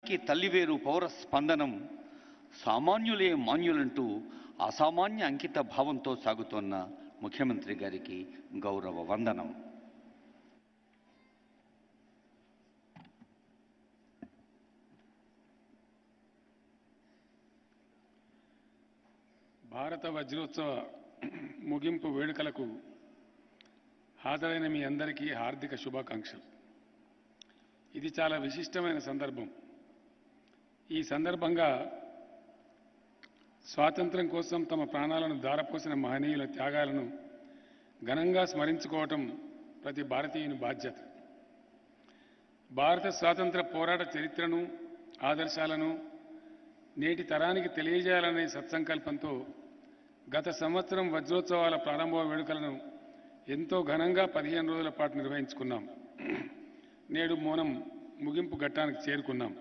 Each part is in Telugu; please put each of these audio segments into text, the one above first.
దేశానికి తల్లివేరు పౌర స్పందనం సామాన్యులే మాన్యులంటూ అసామాన్య అంకిత భావంతో సాగుతోన్న ముఖ్యమంత్రి గారికి గౌరవ వందనం భారత వజ్రోత్సవ ముగింపు వేడుకలకు హాజరైన మీ అందరికీ హార్దిక శుభాకాంక్షలు ఇది చాలా విశిష్టమైన సందర్భం ఈ సందర్భంగా స్వాతంత్రం కోసం తమ ప్రాణాలను దారపోసిన మహనీయుల త్యాగాలను ఘనంగా స్మరించుకోవటం ప్రతి భారతీయుని బాధ్యత భారత స్వాతంత్ర పోరాట చరిత్రను ఆదర్శాలను నేటి తరానికి తెలియజేయాలనే సత్సంకల్పంతో గత సంవత్సరం వజ్రోత్సవాల ప్రారంభ వేడుకలను ఎంతో ఘనంగా పదిహేను రోజుల పాటు నిర్వహించుకున్నాం నేడు మౌనం ముగింపు ఘట్టానికి చేరుకున్నాం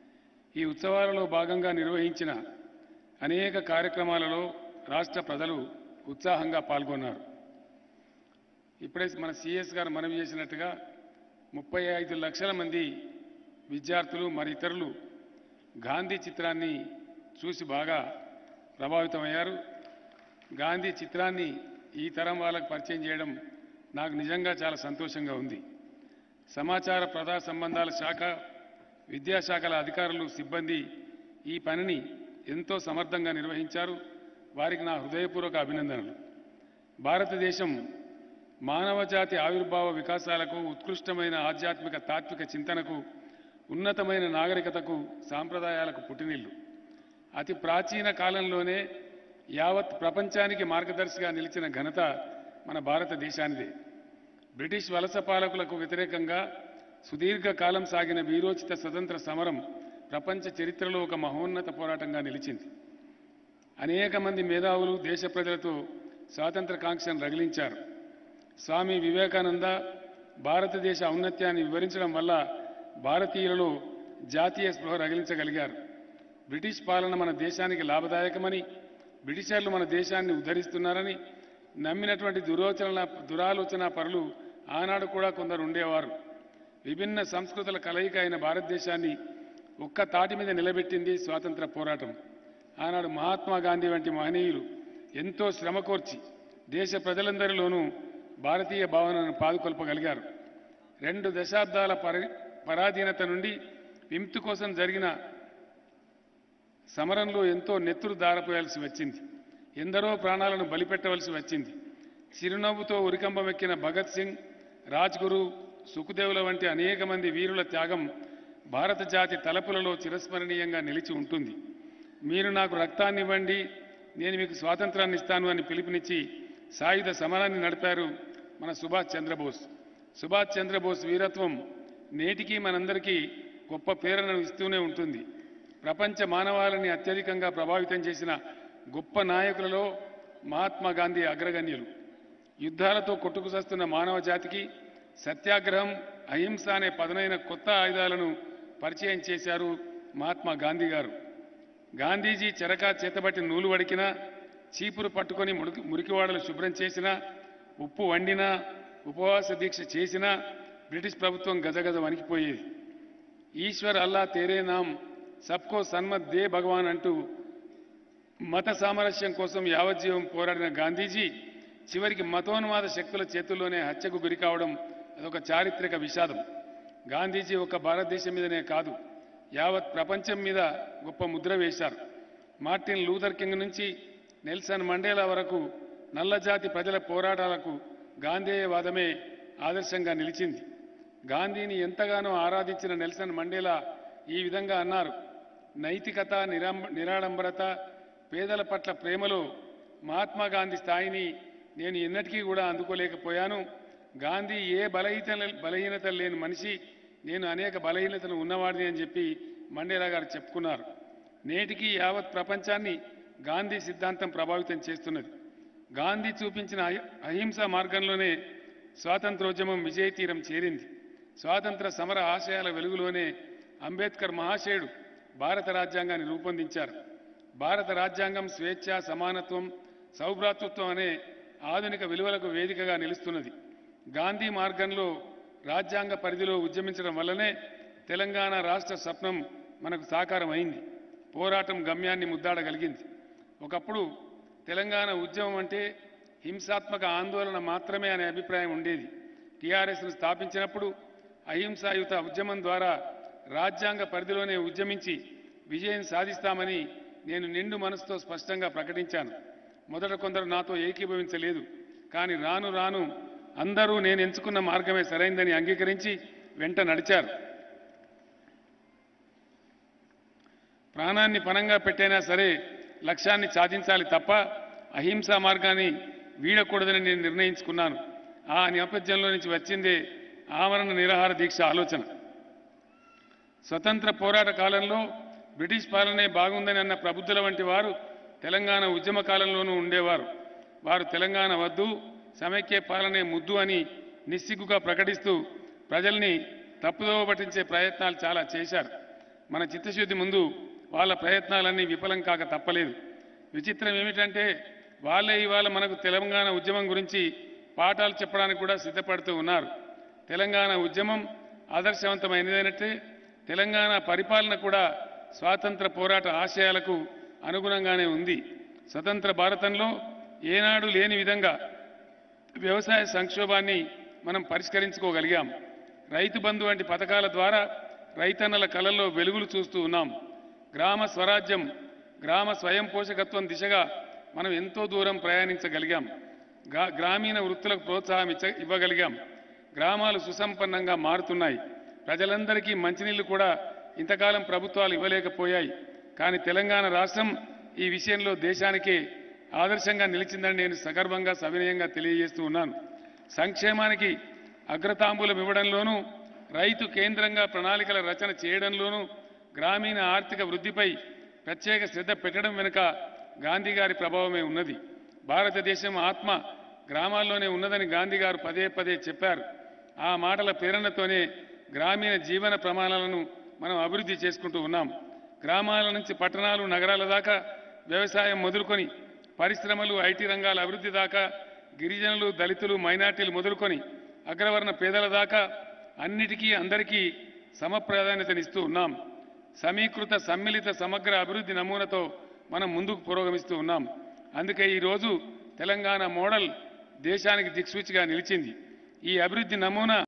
ఈ ఉత్సవాలలో భాగంగా నిర్వహించిన అనేక కార్యక్రమాలలో రాష్ట్ర ప్రజలు ఉత్సాహంగా పాల్గొన్నారు ఇప్పుడే మన సిఎస్ గారు మనవి చేసినట్టుగా ముప్పై ఐదు లక్షల మంది విద్యార్థులు మరి ఇతరులు గాంధీ చిత్రాన్ని చూసి బాగా ప్రభావితమయ్యారు గాంధీ చిత్రాన్ని ఈ తరం వాళ్ళకు పరిచయం చేయడం నాకు నిజంగా చాలా సంతోషంగా ఉంది సమాచార ప్రజా సంబంధాల శాఖ విద్యాశాఖల అధికారులు సిబ్బంది ఈ పనిని ఎంతో సమర్థంగా నిర్వహించారు వారికి నా హృదయపూర్వక అభినందనలు భారతదేశం మానవ జాతి ఆవిర్భావ వికాసాలకు ఉత్కృష్టమైన ఆధ్యాత్మిక తాత్విక చింతనకు ఉన్నతమైన నాగరికతకు సాంప్రదాయాలకు పుట్టినిల్లు అతి ప్రాచీన కాలంలోనే యావత్ ప్రపంచానికి మార్గదర్శిగా నిలిచిన ఘనత మన భారతదేశానిదే బ్రిటిష్ వలస పాలకులకు వ్యతిరేకంగా సుదీర్ఘ కాలం సాగిన వీరోచిత స్వతంత్ర సమరం ప్రపంచ చరిత్రలో ఒక మహోన్నత పోరాటంగా నిలిచింది అనేక మంది మేధావులు దేశ ప్రజలతో స్వాతంత్ర కాంక్షను రగిలించారు స్వామి వివేకానంద భారతదేశ ఔన్నత్యాన్ని వివరించడం వల్ల భారతీయులలో జాతీయ స్పృహ రగిలించగలిగారు బ్రిటిష్ పాలన మన దేశానికి లాభదాయకమని బ్రిటిషర్లు మన దేశాన్ని ఉద్ధరిస్తున్నారని నమ్మినటువంటి దురోచన దురాలోచన పరులు ఆనాడు కూడా కొందరు ఉండేవారు విభిన్న సంస్కృతుల కలయిక అయిన భారతదేశాన్ని ఒక్క తాటి మీద నిలబెట్టింది స్వాతంత్ర పోరాటం ఆనాడు మహాత్మా గాంధీ వంటి మహనీయులు ఎంతో శ్రమ కోర్చి దేశ ప్రజలందరిలోనూ భారతీయ భావనను పాదుకొల్పగలిగారు రెండు దశాబ్దాల పరి పరాధీనత నుండి విముక్తి కోసం జరిగిన సమరంలో ఎంతో నెత్తురు దారపోయాల్సి వచ్చింది ఎందరో ప్రాణాలను బలిపెట్టవలసి వచ్చింది చిరునవ్వుతో ఉరికంబమెక్కిన భగత్ సింగ్ రాజ్గురు సుఖదేవుల వంటి అనేక మంది వీరుల త్యాగం భారత జాతి తలపులలో చిరస్మరణీయంగా నిలిచి ఉంటుంది మీరు నాకు రక్తాన్ని ఇవ్వండి నేను మీకు స్వాతంత్రాన్ని ఇస్తాను అని పిలుపునిచ్చి సాయుధ సమరాన్ని నడిపారు మన సుభాష్ చంద్రబోస్ సుభాష్ చంద్రబోస్ వీరత్వం నేటికి మనందరికీ గొప్ప ప్రేరణను ఇస్తూనే ఉంటుంది ప్రపంచ మానవాళిని అత్యధికంగా ప్రభావితం చేసిన గొప్ప నాయకులలో మహాత్మా గాంధీ అగ్రగణ్యులు యుద్ధాలతో కొట్టుకుసస్తున్న మానవ జాతికి సత్యాగ్రహం అహింస అనే పదునైన కొత్త ఆయుధాలను పరిచయం చేశారు మహాత్మా గాంధీ గారు గాంధీజీ చెరక చేతబట్టి నూలు వడికినా చీపురు పట్టుకొని మురికి మురికివాడలు శుభ్రం చేసినా ఉప్పు వండినా ఉపవాస దీక్ష చేసినా బ్రిటిష్ ప్రభుత్వం గజగజ వణికిపోయేది ఈశ్వర్ అల్లా తేరే నామ్ సబ్కో సన్మత్ దే భగవాన్ అంటూ మత సామరస్యం కోసం యావజ్జీవం పోరాడిన గాంధీజీ చివరికి మతోన్మాద శక్తుల చేతుల్లోనే హత్యకు గురి కావడం అదొక చారిత్రక విషాదం గాంధీజీ ఒక భారతదేశం మీదనే కాదు యావత్ ప్రపంచం మీద గొప్ప ముద్ర వేశారు మార్టిన్ లూథర్ కింగ్ నుంచి నెల్సన్ మండేలా వరకు నల్లజాతి ప్రజల పోరాటాలకు గాంధేయవాదమే ఆదర్శంగా నిలిచింది గాంధీని ఎంతగానో ఆరాధించిన నెల్సన్ మండేలా ఈ విధంగా అన్నారు నైతికత నిరాంబ నిరాడంబరత పేదల పట్ల ప్రేమలో మహాత్మా గాంధీ స్థాయిని నేను ఎన్నటికీ కూడా అందుకోలేకపోయాను గాంధీ ఏ బలహీత బలహీనత లేని మనిషి నేను అనేక బలహీనతలు ఉన్నవాడిని అని చెప్పి మండేలా గారు చెప్పుకున్నారు నేటికి యావత్ ప్రపంచాన్ని గాంధీ సిద్ధాంతం ప్రభావితం చేస్తున్నది గాంధీ చూపించిన అహి- అహింస మార్గంలోనే స్వాతంత్రోద్యమం విజయతీరం చేరింది స్వాతంత్ర సమర ఆశయాల వెలుగులోనే అంబేద్కర్ మహాశయుడు భారత రాజ్యాంగాన్ని రూపొందించారు భారత రాజ్యాంగం స్వేచ్ఛ సమానత్వం సౌభ్రాతృత్వం అనే ఆధునిక విలువలకు వేదికగా నిలుస్తున్నది గాంధీ మార్గంలో రాజ్యాంగ పరిధిలో ఉద్యమించడం వల్లనే తెలంగాణ రాష్ట్ర స్వప్నం మనకు సాకారం అయింది పోరాటం గమ్యాన్ని ముద్దాడగలిగింది ఒకప్పుడు తెలంగాణ ఉద్యమం అంటే హింసాత్మక ఆందోళన మాత్రమే అనే అభిప్రాయం ఉండేది టీఆర్ఎస్ను స్థాపించినప్పుడు అహింసాయుత ఉద్యమం ద్వారా రాజ్యాంగ పరిధిలోనే ఉద్యమించి విజయం సాధిస్తామని నేను నిండు మనసుతో స్పష్టంగా ప్రకటించాను మొదట కొందరు నాతో ఏకీభవించలేదు కానీ రాను రాను అందరూ నేను ఎంచుకున్న మార్గమే సరైందని అంగీకరించి వెంట నడిచారు ప్రాణాన్ని పణంగా పెట్టైనా సరే లక్ష్యాన్ని సాధించాలి తప్ప అహింసా మార్గాన్ని వీడకూడదని నేను నిర్ణయించుకున్నాను ఆ నేపథ్యంలో నుంచి వచ్చిందే ఆమరణ నిరాహార దీక్ష ఆలోచన స్వతంత్ర పోరాట కాలంలో బ్రిటిష్ పాలనే బాగుందని అన్న ప్రబుద్ధుల వంటి వారు తెలంగాణ ఉద్యమ కాలంలోనూ ఉండేవారు వారు తెలంగాణ వద్దు సమైక్య పాలనే ముద్దు అని నిస్సిగ్గుగా ప్రకటిస్తూ ప్రజల్ని తప్పుదోవ పట్టించే ప్రయత్నాలు చాలా చేశారు మన చిత్తశుద్ధి ముందు వాళ్ళ ప్రయత్నాలన్నీ విఫలం కాక తప్పలేదు విచిత్రం ఏమిటంటే వాళ్ళే ఇవాళ మనకు తెలంగాణ ఉద్యమం గురించి పాఠాలు చెప్పడానికి కూడా సిద్ధపడుతూ ఉన్నారు తెలంగాణ ఉద్యమం ఆదర్శవంతమైనదైనట్టే తెలంగాణ పరిపాలన కూడా స్వాతంత్ర పోరాట ఆశయాలకు అనుగుణంగానే ఉంది స్వతంత్ర భారతంలో ఏనాడు లేని విధంగా వ్యవసాయ సంక్షోభాన్ని మనం పరిష్కరించుకోగలిగాం రైతు బంధు వంటి పథకాల ద్వారా రైతన్నల కళల్లో వెలుగులు చూస్తూ ఉన్నాం గ్రామ స్వరాజ్యం గ్రామ స్వయం పోషకత్వం దిశగా మనం ఎంతో దూరం ప్రయాణించగలిగాం గ్రా- గ్రామీణ వృత్తులకు ప్రోత్సాహం ఇచ్చ ఇవ్వగలిగాం గ్రామాలు సుసంపన్నంగా మారుతున్నాయి ప్రజలందరికీ మంచినీళ్లు కూడా ఇంతకాలం ప్రభుత్వాలు ఇవ్వలేకపోయాయి కానీ తెలంగాణ రాష్ట్రం ఈ విషయంలో దేశానికే ఆదర్శంగా నిలిచిందని నేను సగర్వంగా సవినయంగా తెలియజేస్తూ ఉన్నాను సంక్షేమానికి అగ్రతాంబూలం ఇవ్వడంలోనూ రైతు కేంద్రంగా ప్రణాళికల రచన చేయడంలోనూ గ్రామీణ ఆర్థిక వృద్ధిపై ప్రత్యేక శ్రద్ధ పెట్టడం వెనుక గాంధీ గారి ప్రభావమే ఉన్నది భారతదేశం ఆత్మ గ్రామాల్లోనే ఉన్నదని గాంధీ గారు పదే పదే చెప్పారు ఆ మాటల ప్రేరణతోనే గ్రామీణ జీవన ప్రమాణాలను మనం అభివృద్ధి చేసుకుంటూ ఉన్నాం గ్రామాల నుంచి పట్టణాలు నగరాల దాకా వ్యవసాయం మొదలుకొని పరిశ్రమలు ఐటీ రంగాల అభివృద్ధి దాకా గిరిజనులు దళితులు మైనార్టీలు మొదలుకొని అగ్రవర్ణ పేదల దాకా అన్నిటికీ అందరికీ సమ ప్రాధాన్యతనిస్తూ ఉన్నాం సమీకృత సమ్మిళిత సమగ్ర అభివృద్ధి నమూనాతో మనం ముందుకు పురోగమిస్తూ ఉన్నాం అందుకే ఈరోజు తెలంగాణ మోడల్ దేశానికి దిక్సూచిగా నిలిచింది ఈ అభివృద్ధి నమూనా